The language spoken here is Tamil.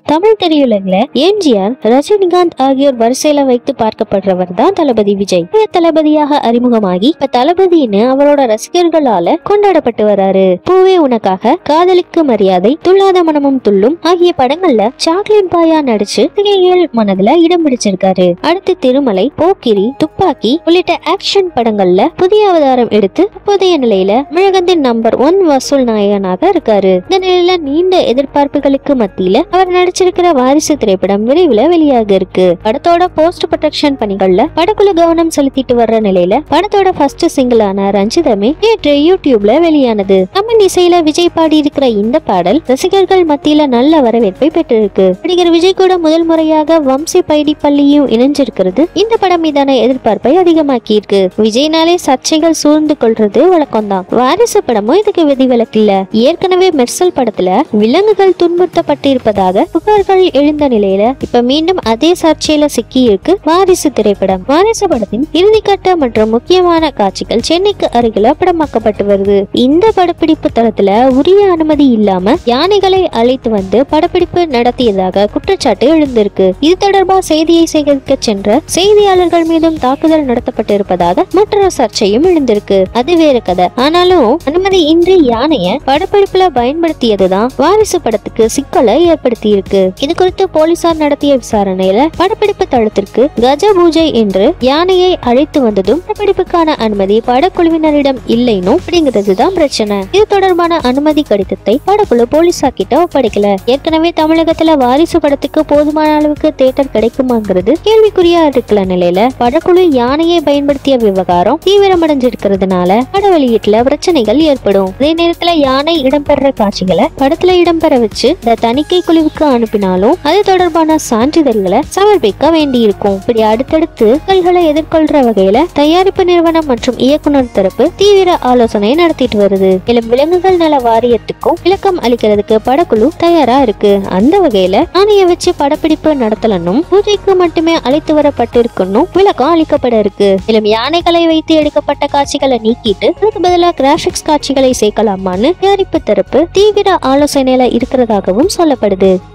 தமிழ் திரையுலகில எம்ஜிஆர் ரஜினிகாந்த் ஆகியோர் வரிசையில வைத்து பார்க்கப்படுறவர் தான் தளபதி விஜய் இளைய தளபதியாக அறிமுகமாகி இப்ப தளபதின்னு அவரோட ரசிகர்களால கொண்டாடப்பட்டு வராரு பூவே உனக்காக காதலுக்கு மரியாதை துள்ளாத மனமும் துள்ளும் ஆகிய படங்கள்ல சாக்லேட் பாயா நடிச்சு ரசிகர்கள் மனதுல இடம் பிடிச்சிருக்காரு அடுத்து திருமலை போக்கிரி துப்பாக்கி உள்ளிட்ட ஆக்ஷன் படங்கள்ல புதிய அவதாரம் எடுத்து இப்போதைய நிலையில தமிழகத்தின் நம்பர் ஒன் வசூல் நாயகனாக இருக்காரு இந்த நிலையில நீண்ட எதிர்பார்ப்புகளுக்கு மத்தியில அவர் நடிச்சிருக்கிற வாரிசு திரைப்படம் விரைவில் வெளியாக இருக்கு படத்தோட போஸ்ட் ப்ரொடக்ஷன் பணிகள்ல படக்குழு கவனம் செலுத்திட்டு வர்ற நிலையில படத்தோட ஃபர்ஸ்ட் சிங்கிளான ரஞ்சிதமே நேற்று யூடியூப்ல வெளியானது தமிழ் இசையில விஜய் பாடி இருக்கிற இந்த பாடல் ரசிகர்கள் மத்தியில நல்ல வரவேற்பை பெற்றிருக்கு நடிகர் விஜய் கூட முதல் முறையாக வம்சி பைடி பள்ளியும் இணைஞ்சிருக்கிறது இந்த படம் மீதான எதிர்பார்ப்பை அதிகமாக்கி இருக்கு விஜய்னாலே சர்ச்சைகள் சூழ்ந்து கொள்றது வழக்கம்தான் வாரிசு படமும் இதுக்கு விதிவிலக்கில்ல ஏற்கனவே மெர்சல் படத்துல விலங்குகள் துன்புறுத்தப்பட்டிருப்பதாக புகார்கள் எழுந்த நிலையில இப்ப மீண்டும் அதே சர்ச்சையில சிக்கி இருக்கு வாரிசு திரைப்படம் வாரிசு படத்தின் இறுதிக்கட்ட மற்றும் முக்கியமான காட்சிகள் சென்னைக்கு அருகில படமாக்கப்பட்டு வருது இந்த படப்பிடிப்பு தளத்துல உரிய அனுமதி இல்லாம யானைகளை அழைத்து வந்து படப்பிடிப்பு நடத்தியதாக குற்றச்சாட்டு எழுந்திருக்கு இது தொடர்பா செய்தியை சேகரிக்க சென்ற செய்தியாளர்கள் மீதும் தாக்குதல் நடத்தப்பட்டிருப்பதாக மற்றொரு சர்ச்சையும் எழுந்திருக்கு அது வேறு கதை ஆனாலும் அனுமதி இன்றி யானைய படப்பிடிப்புல பயன்படுத்தியதுதான் வாரிசு படத்துக்கு சிக்கலை ஏற்படுத்தி இருக்கு இது குறித்து போலீசார் நடத்திய விசாரணையில படப்பிடிப்பு தளத்திற்கு கஜ பூஜை என்று யானையை அழைத்து வந்ததும் படப்பிடிப்புக்கான அனுமதி படக்குழுவினரிடம் இல்லைனும் அப்படிங்கிறது தான் பிரச்சனை இது தொடர்பான அனுமதி கடிதத்தை படக்குழு போலீசார் கிட்ட ஒப்படைக்கல ஏற்கனவே தமிழகத்துல வாரிசு படத்துக்கு போதுமான அளவுக்கு தேட்டர் கிடைக்குமாங்கிறது கேள்விக்குறியா இருக்கிற நிலையில படக்குழு யானையை பயன்படுத்திய விவகாரம் தீவிரமடைஞ்சிருக்கிறதுனால பட வெளியீட்டுல பிரச்சனைகள் ஏற்படும் அதே நேரத்துல யானை இடம்பெற காட்சிகளை படத்துல இடம்பெற வச்சு இந்த தணிக்கை குழுவுக்கு அனுப்பினாலும் அது தொடர்பான சான்றிதழ்களை சமர்ப்பிக்க வேண்டியிருக்கும் இப்படி அடுத்தடுத்து சிக்கல்களை எதிர்கொள்ற வகையில தயாரிப்பு நிறுவனம் மற்றும் இயக்குனர் தரப்பு தீவிர ஆலோசனை நடத்திட்டு வருது மேலும் விலங்குகள் நல வாரியத்துக்கும் விளக்கம் அளிக்கிறதுக்கு படக்குழு தயாரா இருக்கு அந்த வகையில யானையை வச்சு படப்பிடிப்பு நடத்தலனும் பூஜைக்கு மட்டுமே அழைத்து வரப்பட்டிருக்கணும் விளக்கம் அளிக்கப்பட இருக்கு மேலும் யானைகளை வைத்து எடுக்கப்பட்ட காட்சிகளை நீக்கிட்டு அதுக்கு பதிலா கிராபிக்ஸ் காட்சிகளை சேர்க்கலாமான்னு தயாரிப்பு தரப்பு தீவிர ஆலோசனையில இருக்கிறதாகவும் சொல்லப்படுது